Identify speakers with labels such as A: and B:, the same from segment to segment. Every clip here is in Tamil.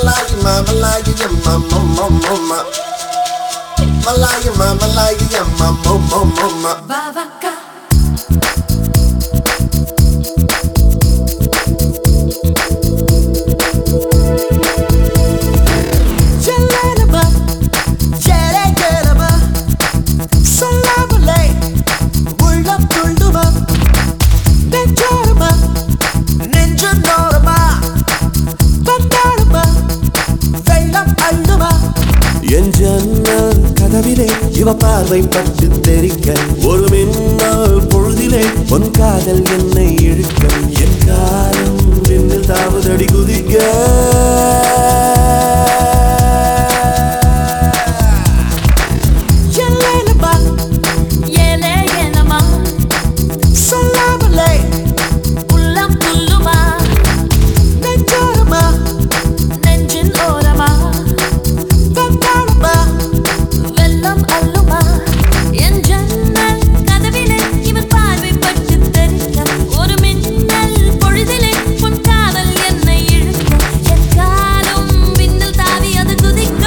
A: Malaya, ma, Malaya, yeah, ma, ma, ma, ma, ma. Malaya, ma, Malaya, yeah, ma, ma, ma, ma, ma.
B: Vavaka,
C: Jelenaba, ஜெரகரமா, சொல்லாமலே உள்ளம் துள்ளுமா, நெஞ்சோரமா, நெஞ்சு நோரமா, வந்தாடுமா, வெள்ளம் அள்ளுமா.
D: என் ஜன்னல் கதவிலே இவ பார்வை பட்டு தெரிக்க ஒரு மின்னல் பொழுதிலே பொன் காதல் என்னை இழுக்க என் காலம் விண்ணில் தாவுதடி குதிக்க
C: ஜெலனமா,
B: ஏலே ஏலமா,
C: சொல்லாமலே
B: உள்ளம் துள்ளுமா,
C: நெஞ்சோரமா,
B: நெஞ்சின் ஓரமா,
C: வந்தாடுமா,
B: வெள்ளம் அள்ளுமா. என் ஜன்னல் கதவிலே இவன் பார்வை பட்டு தெரிக்க, ஒரு மின்னல் பொழுதிலே உன் காதல் என்னை இழுக்க, என் காலும் விண்ணில் தாவி அது குதிக்க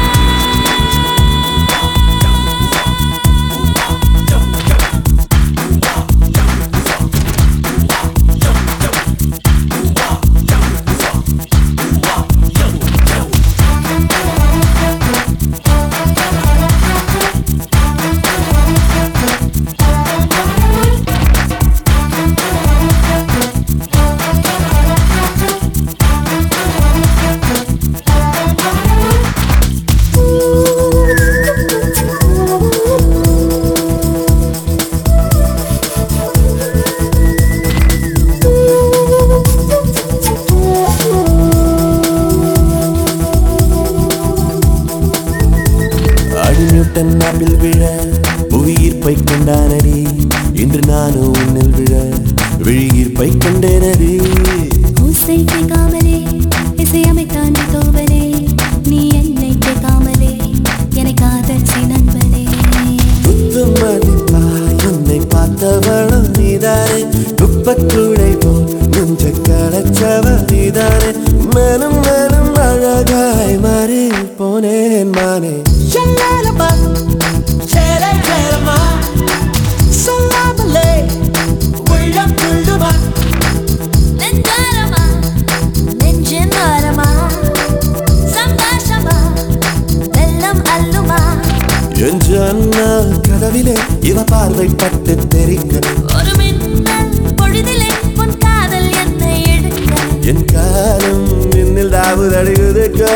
D: அடிநியூட்டன் நாப்பில் விழ புவியீர்ப்பை கொண்டானடி இன்று நானும் உன்னில் விழ விழியீர்ப்பை கண்டேனடி
E: ஓசை கேட்காமலே இசையமைத்தான் தோவலே நீ என்னை கேட்காமலே என்னை காதல் நண்பனே
D: குத்து மதிப்பா என்னை பார்த்தவளும் நீதானே குப்பக்கூடை போல் நெஞ்ச களைச்சவ நீதானே மனம் மனம் அழகாய் மாறி போனேன் மானே
C: ஜெலனமா, ஜெரகரமா, சொல்லாமலே உள்ளம் துள்ளுமா,
B: நெஞ்சாரமா நெஞ்சின் ஓரமா சந்தோஷமா வெள்ளம் அள்ளுமா
D: என் ஜன்னல் கதவிலே இவ பார்வை பட்டு தெரிக்க
B: ஒரு மின்னல் பொழுதிலே உன் காதல் என்னை எடுக்க
D: என் காலம் நின்னில் தாவுதடுகுதுக்கா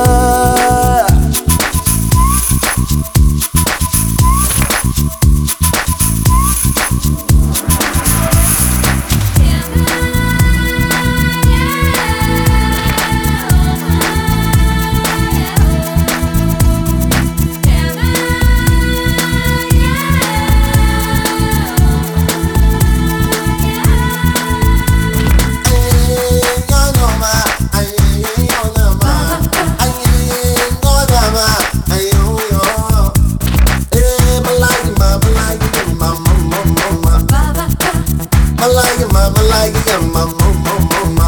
B: Vavaka,
A: Malaya, ma, Malaya, yeah, ma, ma, ma, ma, ma.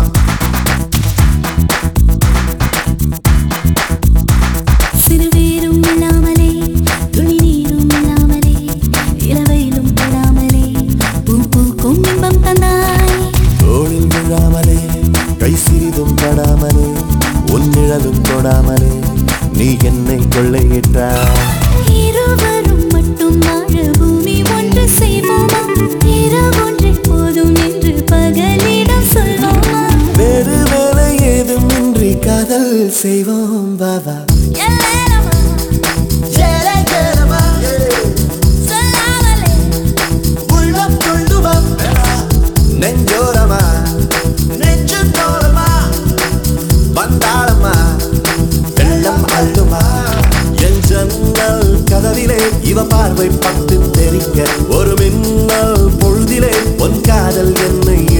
E: சிறுவீரும் இல்லாமலே துளி நீரும் இல்லாமலே இளவையிலும் படாமலே பூ பூக்கும் இன்பம் தந்தாய்
D: தோளில் விழாமலே கை சிறிதும் படாமலே உன் நிழலும் தொடாமலே நீ என்னை கொள்ளையிட்டாய்
E: இருவரும் மட்டும் வாழ பூமி ஒன்று செய்வோமா இரவொன்றை போதும் என்று பகலிடம் சொல்வோமா
D: வேறு வேலை ஏதுமின்றி காதல் செய்வோம் பாபா
B: எல்லேலமா
C: ஜெரகரமா,
B: சொல்லாமலே
C: உள்ளம் துள்ளுமா,
D: நெஞ்சோரமா
C: நெஞ்சு நோரமா,
D: வந்தாளம்மா வெள்ளம் அள்ளுமா என் ஜன்னல் கதவிலே இவ பார்வை பட்டு தெரிக்க ஒரு மின்னல் பொழுதிலே பொன் காதல் என்னை